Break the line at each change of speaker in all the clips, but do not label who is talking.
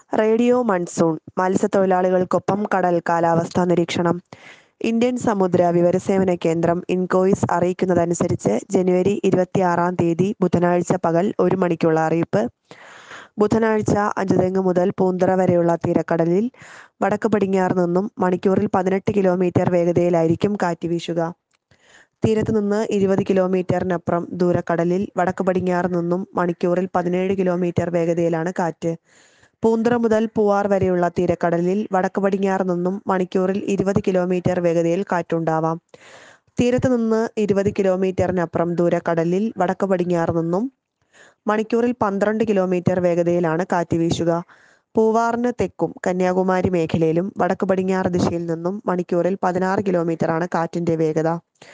radio monsoon മത്സ്യത്തൊഴിലാളികൾക്കൊപ്പം കടൽ കാലാവസ്ഥാ നിരീക്ഷണം ഇന്ത്യൻ സമുദ്ര വിവരസേവന കേന്ദ്രം ഇൻകോയിസ് അറിയിക്കുന്നതനുസരിച്ച് ജനുവരി ഇരുപത്തിയാറാം തീയതി ബുധനാഴ്ച പകൽ ഒരു മണിക്കുള്ള അറിയിപ്പ് ബുധനാഴ്ച അഞ്ചുതെങ്ങ് മുതൽ പൂന്തറ വരെയുള്ള തീരക്കടലിൽ വടക്ക് പടിഞ്ഞാറ് നിന്നും മണിക്കൂറിൽ പതിനെട്ട് കിലോമീറ്റർ വേഗതയിലായിരിക്കും കാറ്റ് വീശുക തീരത്ത് നിന്ന് ഇരുപത് കിലോമീറ്ററിനപ്പുറം ദൂരക്കടലിൽ വടക്ക് പടിഞ്ഞാറ് നിന്നും മണിക്കൂറിൽ പതിനേഴ് കിലോമീറ്റർ വേഗതയിലാണ് കാറ്റ് പൂന്തറ മുതൽ പൂവാർ വരെയുള്ള തീരക്കടലിൽ വടക്ക് പടിഞ്ഞാറ് നിന്നും മണിക്കൂറിൽ ഇരുപത് കിലോമീറ്റർ വേഗതയിൽ കാറ്റുണ്ടാവാം തീരത്ത് നിന്ന് ഇരുപത് കിലോമീറ്ററിനപ്പുറം ദൂരക്കടലിൽ വടക്ക് പടിഞ്ഞാറ് നിന്നും മണിക്കൂറിൽ പന്ത്രണ്ട് കിലോമീറ്റർ വേഗതയിലാണ് കാറ്റ് വീശുക പൂവാറിന് തെക്കും കന്യാകുമാരി മേഖലയിലും വടക്ക് പടിഞ്ഞാറ് ദിശയിൽ നിന്നും മണിക്കൂറിൽ പതിനാറ് കിലോമീറ്ററാണ് കാറ്റിന്റെ വേഗത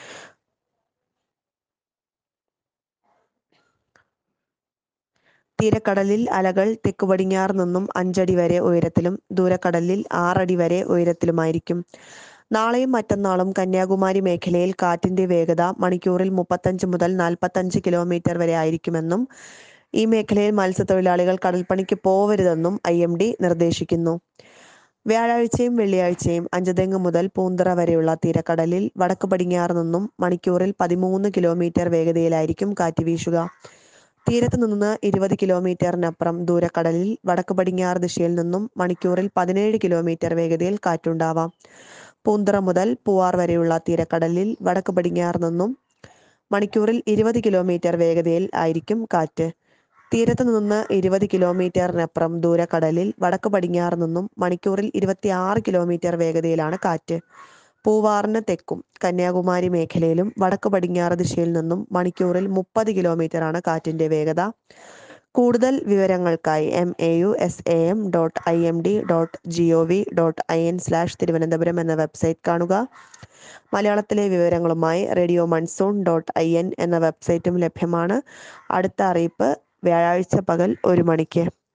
തീരക്കടലിൽ അലകൾ തെക്ക് പടിഞ്ഞാറ് നിന്നും അഞ്ചടി വരെ ഉയരത്തിലും ദൂരക്കടലിൽ ആറടി വരെ ഉയരത്തിലുമായിരിക്കും നാളെയും മറ്റന്നാളും കന്യാകുമാരി മേഖലയിൽ കാറ്റിന്റെ വേഗത മണിക്കൂറിൽ മുപ്പത്തഞ്ച് മുതൽ നാൽപ്പത്തഞ്ച് കിലോമീറ്റർ വരെ ആയിരിക്കുമെന്നും ഈ മേഖലയിൽ മത്സ്യത്തൊഴിലാളികൾ കടൽപ്പണിക്ക് പോവരുതെന്നും ഐ എം ഡി നിർദ്ദേശിക്കുന്നു വ്യാഴാഴ്ചയും വെള്ളിയാഴ്ചയും അഞ്ചുതെങ്ങ് മുതൽ പൂന്തറ വരെയുള്ള തീരക്കടലിൽ വടക്ക് പടിഞ്ഞാറ് നിന്നും മണിക്കൂറിൽ പതിമൂന്ന് കിലോമീറ്റർ വേഗതയിലായിരിക്കും കാറ്റ് വീശുക തീരത്ത് നിന്ന് ഇരുപത് കിലോമീറ്ററിനപ്പുറം ദൂരക്കടലിൽ വടക്ക് പടിഞ്ഞാറ് ദിശയിൽ നിന്നും മണിക്കൂറിൽ പതിനേഴ് കിലോമീറ്റർ വേഗതയിൽ കാറ്റുണ്ടാവാം പൂന്തറ മുതൽ പൂവാർ വരെയുള്ള തീരക്കടലിൽ വടക്ക് പടിഞ്ഞാറ് നിന്നും മണിക്കൂറിൽ ഇരുപത് കിലോമീറ്റർ വേഗതയിൽ ആയിരിക്കും കാറ്റ് തീരത്ത് നിന്ന് ഇരുപത് കിലോമീറ്ററിനപ്പുറം ദൂരക്കടലിൽ വടക്ക് പടിഞ്ഞാറ് നിന്നും മണിക്കൂറിൽ ഇരുപത്തിയാറ് കിലോമീറ്റർ വേഗതയിലാണ് കാറ്റ് പൂവാറിന് തെക്കും കന്യാകുമാരി മേഖലയിലും വടക്ക് പടിഞ്ഞാറ് ദിശയിൽ നിന്നും മണിക്കൂറിൽ മുപ്പത് കിലോമീറ്ററാണ് കാറ്റിന്റെ വേഗത കൂടുതൽ വിവരങ്ങൾക്കായി M A U S A M dot I M D dot G O V dot I N slash Thiruvananthapuram എന്ന വെബ്സൈറ്റ് കാണുക മലയാളത്തിലെ വിവരങ്ങളുമായി radio monsoon dot I N എന്ന വെബ്സൈറ്റും ലഭ്യമാണ് അടുത്ത അറിയിപ്പ് വ്യാഴാഴ്ച പകൽ ഒരു മണിക്ക്